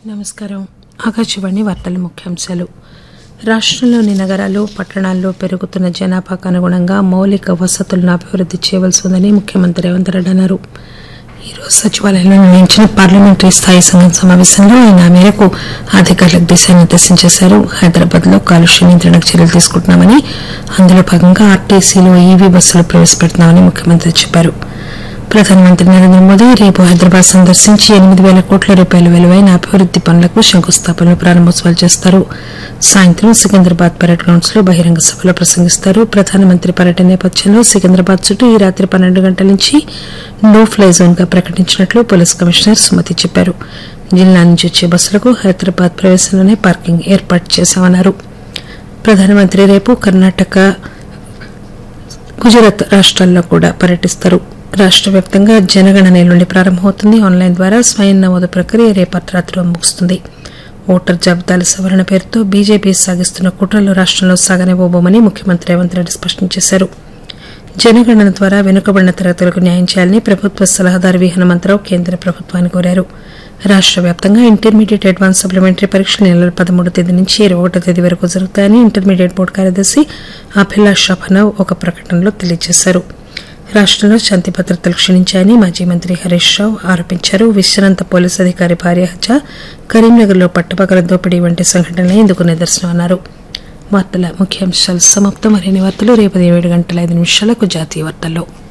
నమస్కారం ఆకాశవాణి వార్తల ముఖ్యాంశాలు రాష్టంలోని నగరాలు పట్టణాల్లో పెరుగుతున్న జనాభాకు అనుగుణంగా మౌలిక వసతులను అభివృద్ది చేయవలసి ఉందని ముఖ్యమంత్రి రేవంత్ రెడ్డి అన్నారు ఈరోజు సచివాలయంలో నిర్వహించిన పార్లమెంటరీ స్థాయి సంఘం సమావేశంలో ఆయన ఆ మేరకు అధికారులకు దిశానిర్దేశం చేశారు హైదరాబాద్ లో కాలుష్య నియంత్రణకు చర్యలు తీసుకుంటున్నామని అందులో భాగంగా ఆర్టీసీలో ఈవీ బస్సులు ప్రవేశపెడుతున్నామని ముఖ్యమంత్రి చెప్పారు ప్రధానమంత్రి నరేంద్ర మోదీ రేపు హైదరాబాద్ సందర్శించి ఎనిమిది వేల కోట్ల రూపాయల విలువైన అభివృద్ది పనులకు శంకుస్థాపనలు ప్రారంభోత్సవాలు చేస్తారు సాయంత్రం సికింద్రాబాద్ పరేడ్ గ్రౌండ్స్ లో బహిరంగ సభలో ప్రసంగిస్తారు ప్రధానమంత్రి పర్యటన నేపథ్యంలో సికింద్రాబాద్ చుట్టూ ఈ రాత్రి పన్నెండు గంటల నుంచి నో ఫ్లై జోన్ గా ప్రకటించినట్లు పోలీస్ కమిషనర్ సుమతి చెప్పారు జిల్లా నుంచి వచ్చే బస్సులకు హైదరాబాద్ ప్రవేశంలోనే పార్కింగ్ ఏర్పాటు చేశామన్నారు ప్రధానమంత్రి రేపు కర్ణాటక గుజరాత్ రాష్ట్రాల్లో కూడా పర్యటిస్తారు రాష్ట్ర వ్యాప్తంగా జనగణన ఎల్లుండి ప్రారంభమవుతుంది ఆన్లైన్ ద్వారా స్వయం నమోదు ప్రక్రియ రేపు అర్ధరాత్రిలో ముగుస్తుంది ఓటర్ జాబితాల సవరణ పేరుతో బీజేపీ సాగిస్తున్న కుట్రలు రాష్టంలో సాగనివ్వబోమని ముఖ్యమంత్రి రేవంత్ రెడ్డి స్పష్టం చేశారు జనగణన ద్వారా వెనుకబడిన తరగతులకు న్యాయం చేయాలని ప్రభుత్వ సలహాదారు వి హనుమంతరావు కేంద్ర ప్రభుత్వాన్ని కోరారు రాష్ట్ర వ్యాప్తంగా ఇంటర్మీడియట్ అడ్వాన్స్ సప్లిమెంటరీ పరీక్షలు నెల పదమూడు తేదీ నుంచి ఇరవై ఒకటో తేదీ వరకు జరుగుతాయని ఇంటర్మీడియట్ బోర్డు కార్యదర్శి అభిలాష్ అభనవ్ ఒక ప్రకటనలో తెలియజేశారు రాష్టంలో శాంతి భద్రతలు క్షీణించాయని మాజీ మంత్రి హరీష్ రావు ఆరోపించారు విశ్రాంత పోలీసు అధికారి భార్య హత్య కరీంనగర్లో పట్టపగల దోపిడీ వంటి సంఘటనలే ఇందుకు నిదర్శనం అన్నారు వార్తల ముఖ్యాంశాలు సమాప్తం మరిన్ని వార్తలు రేపు ఏడు గంటల ఐదు నిమిషాలకు జాతీయ వార్తల్లో